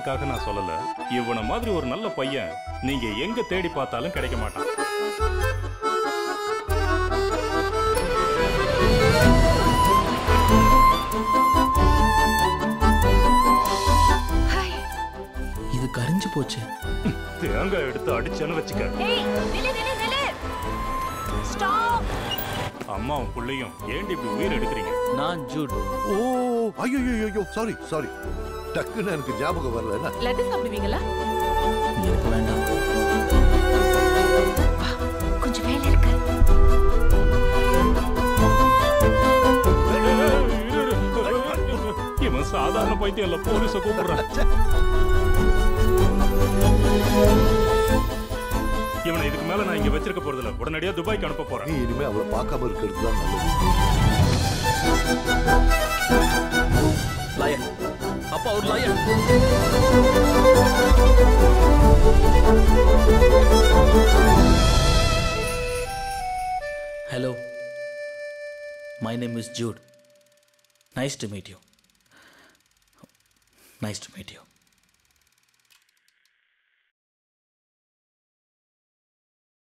அதுக்காக நான் சொல்லல இவனை மாதிரி ஒரு நல்ல பையன் நீங்க எங்க தேடி பார்த்தாலும் கிடைக்க மாட்டான் ஹாய் இது கரிஞ்சு போச்சு தேங்காய் எடுத்து அடிச்சேன்னு வச்சுக்க ஏய் நில்லு நில்லு நில்லு ஸ்டாப் அம்மாவும் புள்ளையும் ஏண்டி இப்படி உயிர் எடுக்கிறீங்க நான் ஜூட் ஓ ஐயோ ஐயோ சாரி சாரி டக்குன்னு எனக்கு ஞாபகம் வரல என்ன லட்டு சாப்பிடுவீங்களா எனக்கு வேண்டாம் கொஞ்சம் வேலை இருக்கு இவன் சாதாரண பைத்தியம் இல்ல போலீஸ கூப்பிடுறான் இவனை இதுக்கு மேல நான் இங்க வச்சிருக்க போறதில்ல உடனடியா துபாய்க்கு அனுப்ப நீ போறேன் இனிமே அவளை பார்க்காம இருக்கிறது தான் நல்லது லயன் அப்பா ஒரு lion hello my name is Jude nice to meet you nice to meet you